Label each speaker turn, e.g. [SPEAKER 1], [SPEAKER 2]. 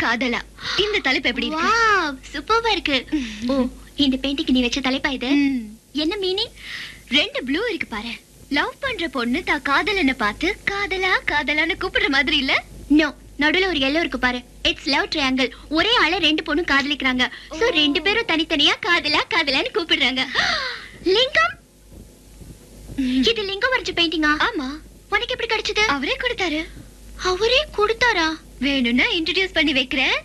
[SPEAKER 1] காதலா இந்த தலைப்பு எப்படி இருக்கு
[SPEAKER 2] வாவ் சூப்பர்வா இருக்கு ஓ இந்த பெயிண்டிங் நீ வச்ச தலைப்பா இது
[SPEAKER 1] ம்.
[SPEAKER 2] என்ன மீனிங்
[SPEAKER 1] ரெண்டு ப்ளூ இருக்கு பாரு லவ் பண்ற பொண்ணு தா காதலனை பார்த்து காதலா காதலான்னு கூப்பிடுற மாதிரி இல்ல
[SPEAKER 2] நோ நடுவுல ஒரு எல்லோ இருக்கு பாரு இட்ஸ் லவ் ட்ரையாங்கிள் ஒரே ஆள ரெண்டு பொண்ணும் காதலிக்கிறாங்க சோ
[SPEAKER 1] ஓ.
[SPEAKER 2] ரெண்டு பேரும் தனித்தனியா காதலா காதலான்னு கூப்பிடுறாங்க லிங்கம் இது லிங்கம் வரைஞ்ச பெயிண்டிங்கா
[SPEAKER 1] ஆமா
[SPEAKER 2] உனக்கு எப்படி கிடைச்சது
[SPEAKER 1] அவரே கொடுத்தாரு
[SPEAKER 2] அவரே கொடுத்தாரா
[SPEAKER 1] வேணும்னா இன்ட்ரடியூஸ் பண்ணி வைக்கிறேன்